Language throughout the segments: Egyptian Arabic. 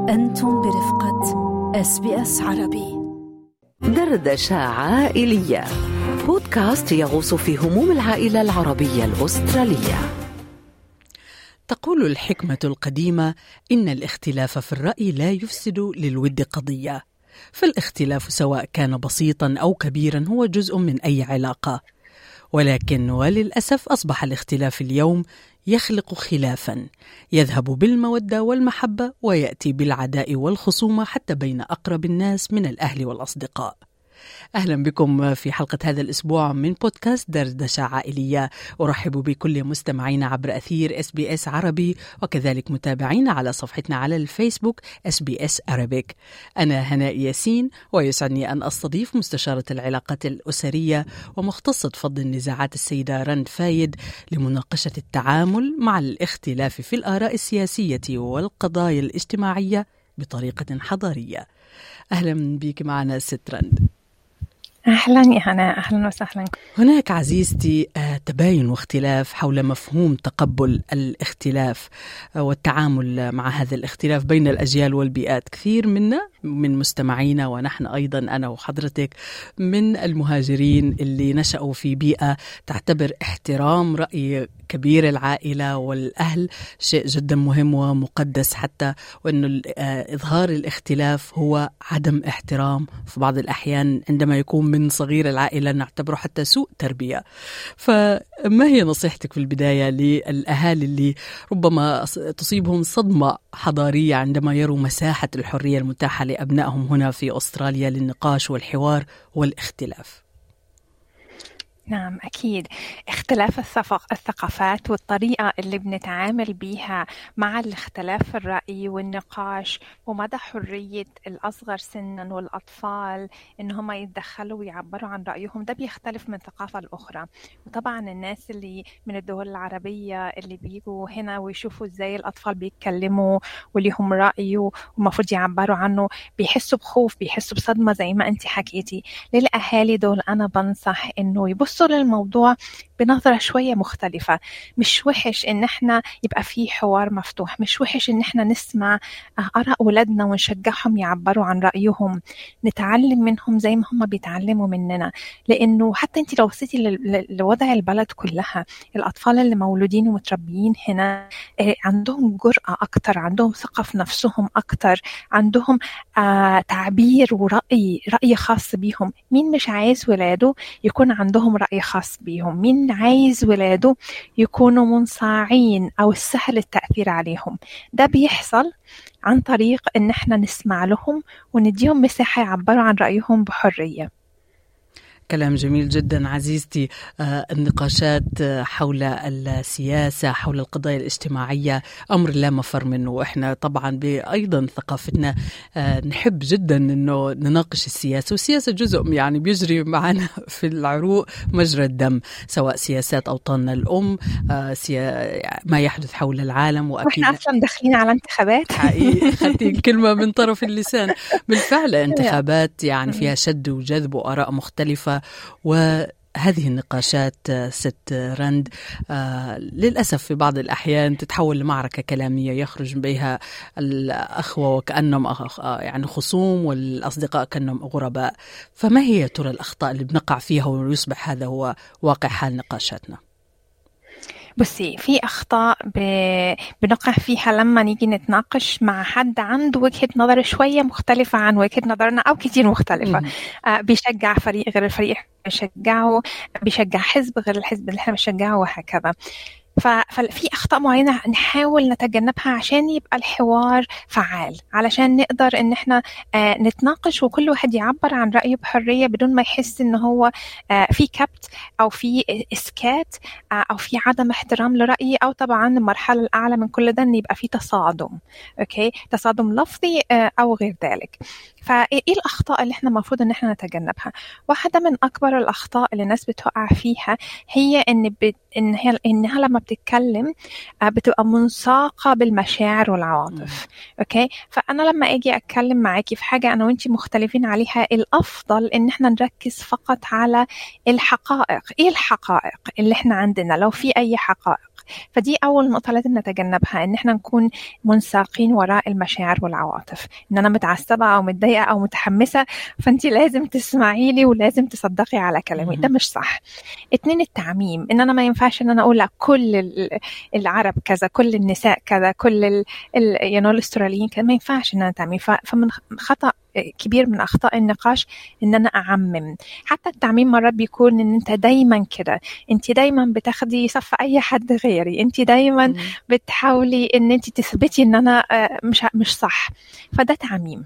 أنتم برفقة اس بي اس عربي دردشة عائلية بودكاست يغوص في هموم العائلة العربية الأسترالية تقول الحكمة القديمة إن الاختلاف في الرأي لا يفسد للود قضية فالاختلاف سواء كان بسيطا أو كبيرا هو جزء من أي علاقة ولكن وللأسف أصبح الاختلاف اليوم يخلق خلافا يذهب بالمودة والمحبة ويأتي بالعداء والخصومة حتى بين أقرب الناس من الأهل والأصدقاء أهلا بكم في حلقة هذا الأسبوع من بودكاست دردشة عائلية أرحب بكل مستمعينا عبر أثير اس بي اس عربي وكذلك متابعينا على صفحتنا على الفيسبوك اس بي اس Arabic أنا هناء ياسين ويسعدني أن أستضيف مستشارة العلاقات الأسرية ومختصة فض النزاعات السيدة رند فايد لمناقشة التعامل مع الاختلاف في الآراء السياسية والقضايا الاجتماعية بطريقة حضارية أهلا بك معنا ست رند أهلا يا هنا أهلا وسهلا هناك عزيزتي آه، تباين واختلاف حول مفهوم تقبل الاختلاف آه، والتعامل مع هذا الاختلاف بين الأجيال والبيئات كثير منا من مستمعينا ونحن أيضا أنا وحضرتك من المهاجرين اللي نشأوا في بيئة تعتبر احترام رأي كبير العائلة والأهل شيء جدا مهم ومقدس حتى وأنه آه، إظهار الاختلاف هو عدم احترام في بعض الأحيان عندما يكون من صغير العائلة نعتبره حتى سوء تربية فما هي نصيحتك في البداية للأهالي اللي ربما تصيبهم صدمة حضارية عندما يروا مساحة الحرية المتاحة لأبنائهم هنا في أستراليا للنقاش والحوار والاختلاف نعم أكيد اختلاف الثقافات والطريقة اللي بنتعامل بيها مع الاختلاف في الرأي والنقاش ومدى حرية الأصغر سنا والأطفال إن هم يتدخلوا ويعبروا عن رأيهم ده بيختلف من ثقافة لأخرى وطبعا الناس اللي من الدول العربية اللي بيجوا هنا ويشوفوا إزاي الأطفال بيتكلموا وليهم رأي ومفروض يعبروا عنه بيحسوا بخوف بيحسوا بصدمة زي ما أنت حكيتي للأهالي دول أنا بنصح إنه يبصوا للموضوع بنظرة شوية مختلفة مش وحش إن إحنا يبقى في حوار مفتوح مش وحش إن إحنا نسمع آراء أولادنا ونشجعهم يعبروا عن رأيهم نتعلم منهم زي ما هم بيتعلموا مننا لأنه حتى أنت لو بصيتي لوضع البلد كلها الأطفال اللي مولودين ومتربيين هنا عندهم جرأة أكتر عندهم ثقة في نفسهم أكتر عندهم آه تعبير ورأي رأي خاص بيهم مين مش عايز ولاده يكون عندهم رأي خاص بيهم مين عايز ولاده يكونوا منصاعين أو سهل التأثير عليهم ده بيحصل عن طريق إن احنا نسمع لهم ونديهم مساحة يعبروا عن رأيهم بحرية كلام جميل جدا عزيزتي آه النقاشات حول السياسة حول القضايا الاجتماعية أمر لا مفر منه وإحنا طبعا أيضا ثقافتنا آه نحب جدا أنه نناقش السياسة والسياسة جزء يعني بيجري معنا في العروق مجرى الدم سواء سياسات أوطاننا الأم آه ما يحدث حول العالم وأكيد وإحنا أصلا داخلين على انتخابات حقيقي خدتي الكلمة من طرف اللسان بالفعل انتخابات يعني فيها شد وجذب وآراء مختلفة وهذه النقاشات ست رند آه للأسف في بعض الأحيان تتحول لمعركة كلامية يخرج بها الأخوة وكأنهم آه يعني خصوم والأصدقاء كأنهم غرباء فما هي ترى الأخطاء اللي بنقع فيها ويصبح هذا هو واقع حال نقاشاتنا؟ بصي في اخطاء ب... بنقع فيها لما نيجي نتناقش مع حد عنده وجهه نظر شويه مختلفه عن وجهه نظرنا او كتير مختلفه آه بيشجع فريق غير الفريق بيشجعه بيشجع حزب غير الحزب اللي احنا بنشجعه وهكذا ففي اخطاء معينه نحاول نتجنبها عشان يبقى الحوار فعال علشان نقدر ان احنا آه نتناقش وكل واحد يعبر عن رايه بحريه بدون ما يحس ان هو آه في كبت او في اسكات آه او في عدم احترام لرايي او طبعا المرحله الاعلى من كل ده ان يبقى في تصادم اوكي تصادم لفظي او غير ذلك فايه الاخطاء اللي احنا المفروض ان احنا نتجنبها واحده من اكبر الاخطاء اللي الناس بتقع فيها هي ان بت... ان هي انها لما بتتكلم بتبقى منساقه بالمشاعر والعواطف اوكي فانا لما اجي اتكلم معاكي في حاجه انا وانت مختلفين عليها الافضل ان احنا نركز فقط على الحقائق ايه الحقائق اللي احنا عندنا لو في اي حقائق فدي اول نقطه لازم نتجنبها ان احنا نكون منساقين وراء المشاعر والعواطف ان انا متعصبه او متضايقه او متحمسه فانت لازم تسمعي لي ولازم تصدقي على كلامي ده مش صح اتنين التعميم ان انا ما ينفعش ان انا اقول لا كل العرب كذا كل النساء كذا كل ال الاستراليين كذا ما ينفعش ان انا تعميم فمن خطا كبير من اخطاء النقاش ان انا اعمم حتى التعميم مرات بيكون ان انت دايما كده انت دايما بتاخدي صف اي حد غيري انت دايما بتحاولي ان انت تثبتي ان انا مش مش صح فده تعميم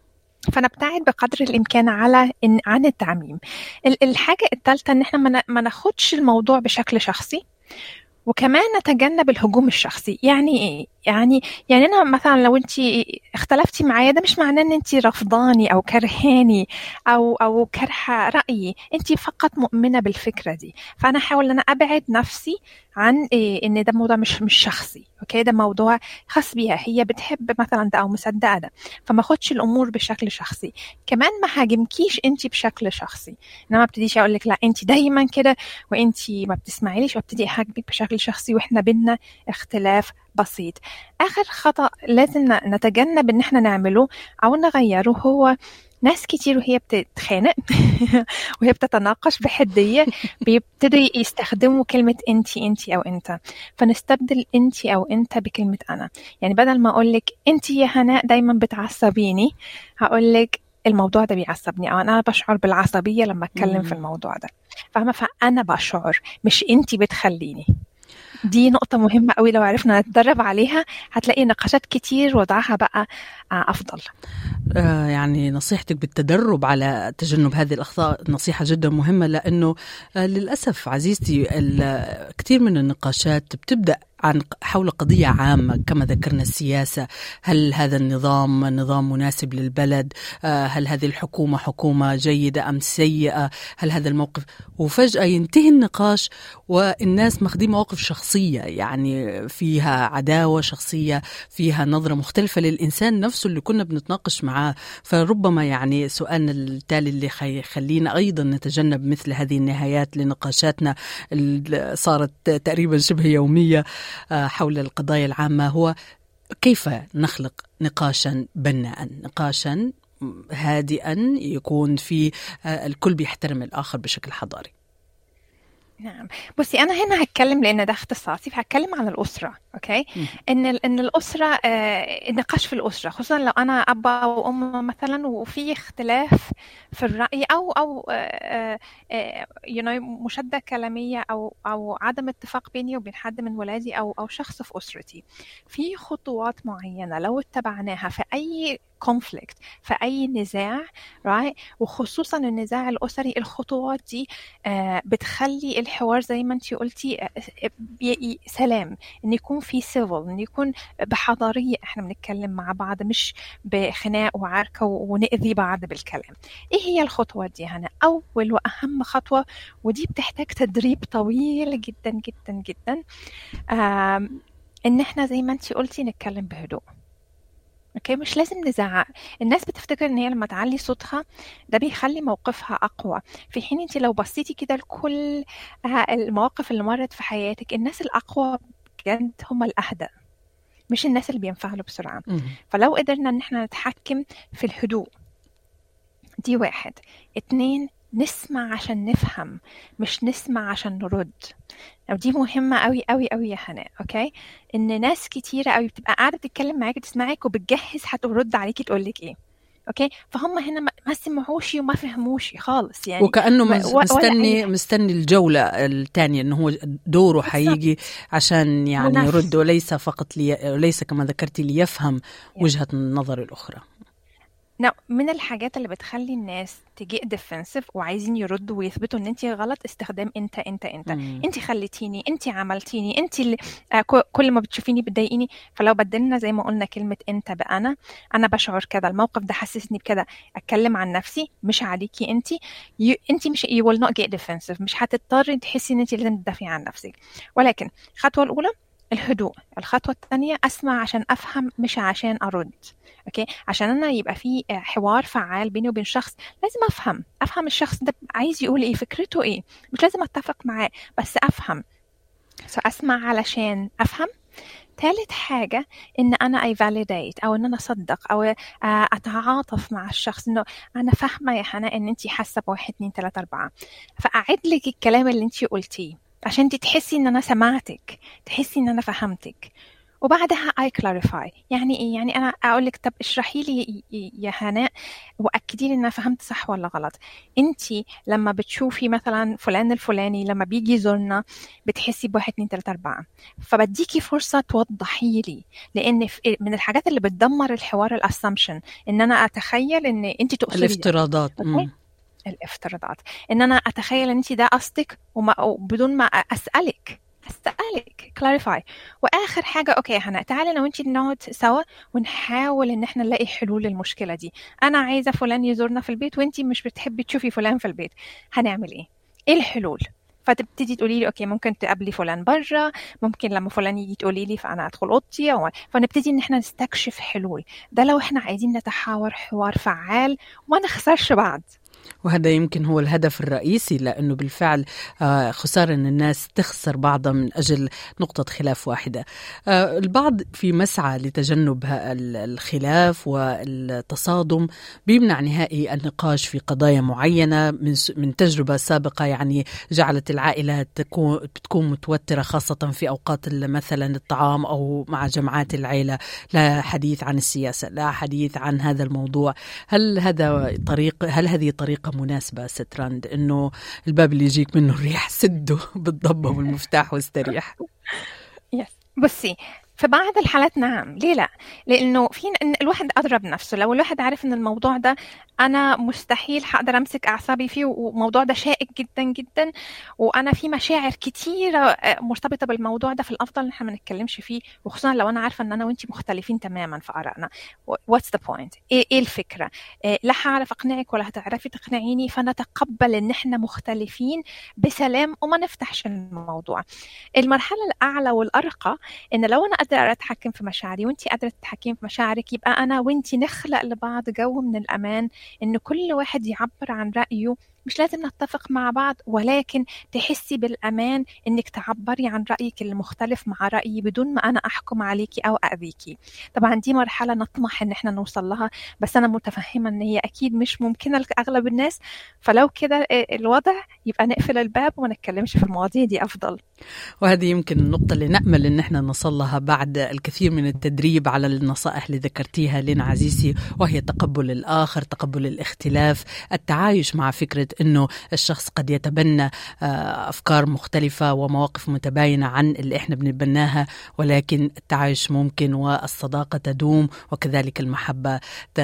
فنبتعد بقدر الامكان على إن عن التعميم الحاجه الثالثه ان احنا ما ناخدش الموضوع بشكل شخصي وكمان نتجنب الهجوم الشخصي يعني ايه يعني يعني انا مثلا لو انت اختلفتي معايا ده مش معناه ان انت رفضاني او كرهاني او او كارهه رايي انت فقط مؤمنه بالفكره دي فانا احاول ان انا ابعد نفسي عن إيه ان ده موضوع مش مش شخصي اوكي ده موضوع خاص بيها هي بتحب مثلا ده او مصدقه ده فما اخدش الامور بشكل شخصي كمان ما هاجمكيش انت بشكل شخصي انا ما ابتديش اقول لك لا انت دايما كده وانت ما بتسمعيليش وابتدي اهاجمك بشكل شخصي واحنا بينا اختلاف بسيط آخر خطأ لازم نتجنب إن احنا نعمله أو نغيره هو ناس كتير وهي بتتخانق وهي بتتناقش بحدية بيبتدوا يستخدموا كلمة انتي انتي أو انت فنستبدل انتي أو انت بكلمة أنا يعني بدل ما أقولك انتي يا هناء دايما بتعصبيني هقولك الموضوع ده بيعصبني او انا بشعر بالعصبيه لما اتكلم في الموضوع ده فاهمه فانا بشعر مش انتي بتخليني دي نقطة مهمة قوي لو عرفنا نتدرب عليها هتلاقي نقاشات كتير وضعها بقى أفضل آه يعني نصيحتك بالتدرب على تجنب هذه الأخطاء نصيحة جدا مهمة لأنه آه للأسف عزيزتي كثير من النقاشات بتبدأ عن حول قضية عامة كما ذكرنا السياسة هل هذا النظام نظام مناسب للبلد هل هذه الحكومة حكومة جيدة أم سيئة هل هذا الموقف وفجأة ينتهي النقاش والناس ماخذين مواقف شخصية يعني فيها عداوة شخصية فيها نظرة مختلفة للإنسان نفسه اللي كنا بنتناقش معاه فربما يعني سؤالنا التالي اللي يخلينا أيضا نتجنب مثل هذه النهايات لنقاشاتنا اللي صارت تقريبا شبه يومية حول القضايا العامة هو كيف نخلق نقاشا بناء نقاشا هادئا يكون في الكل بيحترم الآخر بشكل حضاري نعم بصي انا هنا هتكلم لان ده اختصاصي فهتكلم عن الاسره اوكي ان ان الاسره آه النقاش في الاسره خصوصا لو انا اب وام مثلا وفي اختلاف في الراي او او آه آه يو نو مشاده كلاميه او او عدم اتفاق بيني وبين حد من ولادي او او شخص في اسرتي في خطوات معينه لو اتبعناها في اي كونفليكت في اي نزاع right? وخصوصا النزاع الاسري الخطوات دي آه بتخلي الحوار زي ما انت قلتي آه سلام ان يكون في سيفل ان يكون بحضاريه احنا بنتكلم مع بعض مش بخناق وعركه ونأذي بعض بالكلام ايه هي الخطوات دي هنا اول واهم خطوه ودي بتحتاج تدريب طويل جدا جدا جدا آه ان احنا زي ما انت قلتي نتكلم بهدوء اوكي مش لازم نزعق الناس بتفتكر ان هي لما تعلي صوتها ده بيخلي موقفها اقوى في حين انت لو بصيتي كده لكل المواقف اللي مرت في حياتك الناس الاقوى بجد هم الاهدى مش الناس اللي بينفعلوا بسرعه فلو قدرنا ان احنا نتحكم في الهدوء دي واحد اتنين نسمع عشان نفهم مش نسمع عشان نرد ودي مهمة قوي قوي قوي يا هناء اوكي ان ناس كتيرة قوي بتبقى قاعدة تتكلم معاكي تسمعك وبتجهز هترد عليكي تقول لك ايه اوكي فهم هنا ما سمعوش وما فهموش خالص يعني وكانه مستني مستني الجوله الثانيه انه هو دوره حيجي عشان يعني يرد وليس فقط لي وليس كما ذكرتي ليفهم وجهه النظر الاخرى نعم من الحاجات اللي بتخلي الناس تجي ديفنسيف وعايزين يردوا ويثبتوا ان انت غلط استخدام انت انت انت مم. انت خليتيني انت عملتيني انت اللي آه كل ما بتشوفيني بتضايقيني فلو بدلنا زي ما قلنا كلمه انت بانا انا بشعر كده الموقف ده حسسني بكده اتكلم عن نفسي مش عليكي انت you, انت مش you will not get defensive مش هتضطري تحسي ان انت لازم تدافعي عن نفسك ولكن الخطوه الاولى الهدوء الخطوة الثانية أسمع عشان أفهم مش عشان أرد أوكي عشان أنا يبقى في حوار فعال بيني وبين شخص لازم أفهم أفهم الشخص ده عايز يقول إيه فكرته إيه مش لازم أتفق معاه بس أفهم so أسمع علشان أفهم ثالث حاجة إن أنا أي فاليديت أو إن أنا أصدق أو أتعاطف مع الشخص إنه أنا فاهمة يا حنا إن أنت حاسة بواحد اتنين تلاتة أربعة فأعد لك الكلام اللي أنت قلتيه عشان انت تحسي ان انا سمعتك تحسي ان انا فهمتك وبعدها I clarify يعني ايه يعني انا اقول لك طب اشرحي لي يا هناء واكدي لي ان انا فهمت صح ولا غلط انت لما بتشوفي مثلا فلان الفلاني لما بيجي يزورنا بتحسي بواحد اتنين تلاته اربعه فبديكي فرصه توضحي لي لان من الحاجات اللي بتدمر الحوار الاسامبشن ان انا اتخيل ان انت تقصدي الافتراضات الافتراضات ان انا اتخيل ان انت ده قصدك وبدون ما اسالك اسالك كلاريفاي واخر حاجه اوكي يا هنا تعالي انا وانت نقعد سوا ونحاول ان احنا نلاقي حلول للمشكله دي انا عايزه فلان يزورنا في البيت وانت مش بتحبي تشوفي فلان في البيت هنعمل ايه ايه الحلول فتبتدي تقولي لي اوكي ممكن تقابلي فلان بره ممكن لما فلان يجي تقولي لي فانا ادخل اوضتي أو فنبتدي ان احنا نستكشف حلول ده لو احنا عايزين نتحاور حوار فعال وما نخسرش بعض وهذا يمكن هو الهدف الرئيسي لأنه بالفعل آه، خسارة أن الناس تخسر بعضها من أجل نقطة خلاف واحدة آه، البعض في مسعى لتجنب الخلاف والتصادم بيمنع نهائي النقاش في قضايا معينة من من تجربة سابقة يعني جعلت العائلة تكون بتكون متوترة خاصة في أوقات مثلا الطعام أو مع جمعات العيلة لا حديث عن السياسة لا حديث عن هذا الموضوع هل هذا طريق هل هذه طريقة طريقة مناسبة سترند انه الباب اللي يجيك منه الريح سده بالضبة والمفتاح واستريح يس بصي في بعض الحالات نعم ليه لا لانه في إن الواحد اضرب نفسه لو الواحد عارف ان الموضوع ده انا مستحيل هقدر امسك اعصابي فيه والموضوع ده شائك جدا جدا وانا في مشاعر كتيره آه، مرتبطه بالموضوع ده في الافضل ان احنا ما نتكلمش فيه وخصوصا لو انا عارفه ان انا وانت مختلفين تماما في ارائنا واتس ذا بوينت ايه الفكره إيه لا هعرف اقنعك ولا هتعرفي تقنعيني فنتقبل ان احنا مختلفين بسلام وما نفتحش الموضوع المرحله الاعلى والارقى ان لو انا قادره اتحكم في مشاعري وانت قادره تتحكمي في مشاعرك يبقى انا وانت نخلق لبعض جو من الامان ان كل واحد يعبر عن رايه مش لازم نتفق مع بعض ولكن تحسي بالأمان إنك تعبري عن رأيك المختلف مع رأيي بدون ما أنا أحكم عليكي أو أذيكي طبعا دي مرحلة نطمح إن احنا نوصل لها بس أنا متفهمة إن هي أكيد مش ممكنة لأغلب الناس فلو كده الوضع يبقى نقفل الباب وما نتكلمش في المواضيع دي أفضل وهذه يمكن النقطة اللي نأمل إن احنا نصل لها بعد الكثير من التدريب على النصائح اللي ذكرتيها لنا عزيزي وهي تقبل الآخر تقبل الاختلاف التعايش مع فكرة انه الشخص قد يتبنى آه، افكار مختلفه ومواقف متباينه عن اللي احنا بنتبناها ولكن التعايش ممكن والصداقه تدوم وكذلك المحبه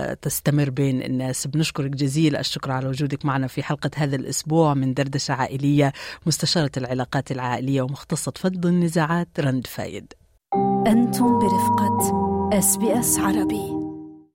تستمر بين الناس بنشكرك جزيل الشكر على وجودك معنا في حلقه هذا الاسبوع من دردشه عائليه مستشاره العلاقات العائليه ومختصه فض النزاعات رند فايد انتم برفقه اس بي اس عربي